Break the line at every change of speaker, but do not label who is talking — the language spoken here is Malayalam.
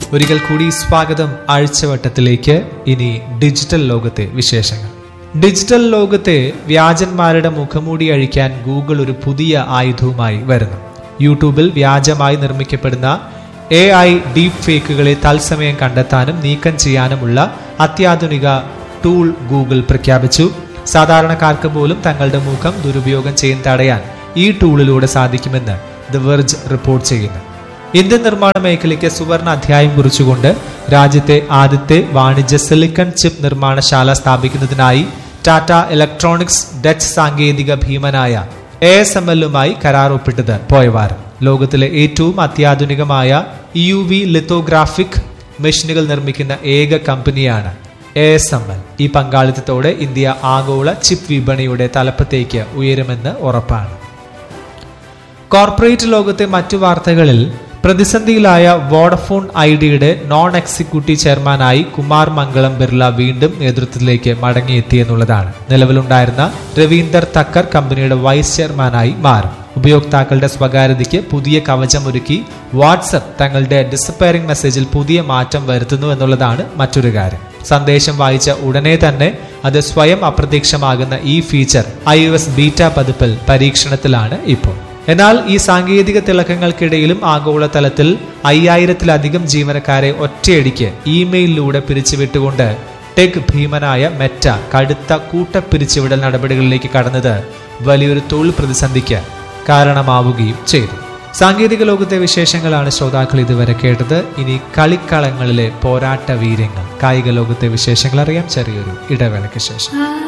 ഒരിക്കൽ കൂടി സ്വാഗതം ആഴ്ചവട്ടത്തിലേക്ക് ഇനി ഡിജിറ്റൽ ലോകത്തെ വിശേഷങ്ങൾ ഡിജിറ്റൽ ലോകത്തെ വ്യാജന്മാരുടെ മുഖമൂടി അഴിക്കാൻ ഗൂഗിൾ ഒരു പുതിയ ആയുധവുമായി വരുന്നു യൂട്യൂബിൽ വ്യാജമായി നിർമ്മിക്കപ്പെടുന്ന എ ഐ ഡീപ് ഫേക്കുകളെ തത്സമയം കണ്ടെത്താനും നീക്കം ചെയ്യാനുമുള്ള അത്യാധുനിക ടൂൾ ഗൂഗിൾ പ്രഖ്യാപിച്ചു സാധാരണക്കാർക്ക് പോലും തങ്ങളുടെ മുഖം ദുരുപയോഗം ചെയ്യാൻ തടയാൻ ഈ ടൂളിലൂടെ സാധിക്കുമെന്ന് ദ വെർജ് റിപ്പോർട്ട് ചെയ്യുന്നു ഇന്ത്യൻ നിർമ്മാണ മേഖലയ്ക്ക് സുവർണ അധ്യായം കുറിച്ചുകൊണ്ട് രാജ്യത്തെ ആദ്യത്തെ വാണിജ്യ സിലിക്കൺ ചിപ്പ് നിർമ്മാണശാല സ്ഥാപിക്കുന്നതിനായി ടാറ്റ ഇലക്ട്രോണിക്സ് ഡച്ച് സാങ്കേതിക ഭീമനായ എ എസ് എം എല്ലുമായി കരാർ ഒപ്പിട്ടത് പോയവാരം ലോകത്തിലെ ഏറ്റവും അത്യാധുനികമായ യു വി ലിത്തോഗ്രാഫിക് മെഷീനുകൾ നിർമ്മിക്കുന്ന ഏക കമ്പനിയാണ് എ എസ് എം എൽ ഈ പങ്കാളിത്തത്തോടെ ഇന്ത്യ ആഗോള ചിപ്പ് വിപണിയുടെ തലപ്പത്തേക്ക് ഉയരുമെന്ന് ഉറപ്പാണ് കോർപ്പറേറ്റ് ലോകത്തെ മറ്റു വാർത്തകളിൽ പ്രതിസന്ധിയിലായ വോഡഫോൺ ഐഡിയയുടെ നോൺ എക്സിക്യൂട്ടീവ് ചെയർമാനായി കുമാർ മംഗളം ബിർള വീണ്ടും നേതൃത്വത്തിലേക്ക് മടങ്ങിയെത്തിയെന്നുള്ളതാണ് നിലവിലുണ്ടായിരുന്ന രവീന്ദർ തക്കർ കമ്പനിയുടെ വൈസ് ചെയർമാനായി മാറും ഉപയോക്താക്കളുടെ സ്വകാര്യതയ്ക്ക് പുതിയ കവചമൊരുക്കി വാട്സപ്പ് തങ്ങളുടെ ഡിസപ്പയറിംഗ് മെസ്സേജിൽ പുതിയ മാറ്റം വരുത്തുന്നു എന്നുള്ളതാണ് മറ്റൊരു കാര്യം സന്ദേശം വായിച്ച ഉടനെ തന്നെ അത് സ്വയം അപ്രത്യക്ഷമാകുന്ന ഈ ഫീച്ചർ ഐ എസ് ബീറ്റ പതിപ്പിൽ പരീക്ഷണത്തിലാണ് ഇപ്പോൾ എന്നാൽ ഈ സാങ്കേതിക തിളക്കങ്ങൾക്കിടയിലും ആഗോളതലത്തിൽ അയ്യായിരത്തിലധികം ജീവനക്കാരെ ഒറ്റയടിക്ക് ഇമെയിലിലൂടെ പിരിച്ചുവിട്ടുകൊണ്ട് ടെക് ഭീമനായ മെറ്റ കടുത്ത കൂട്ടപ്പിരിച്ചുവിടൽ നടപടികളിലേക്ക് കടന്നത് വലിയൊരു തൊഴിൽ പ്രതിസന്ധിക്ക് കാരണമാവുകയും ചെയ്തു സാങ്കേതിക ലോകത്തെ വിശേഷങ്ങളാണ് ശ്രോതാക്കൾ ഇതുവരെ കേട്ടത് ഇനി കളിക്കളങ്ങളിലെ പോരാട്ട വീര്യങ്ങൾ കായിക ലോകത്തെ വിശേഷങ്ങൾ അറിയാം ചെറിയൊരു ഇടവേളയ്ക്ക് ശേഷം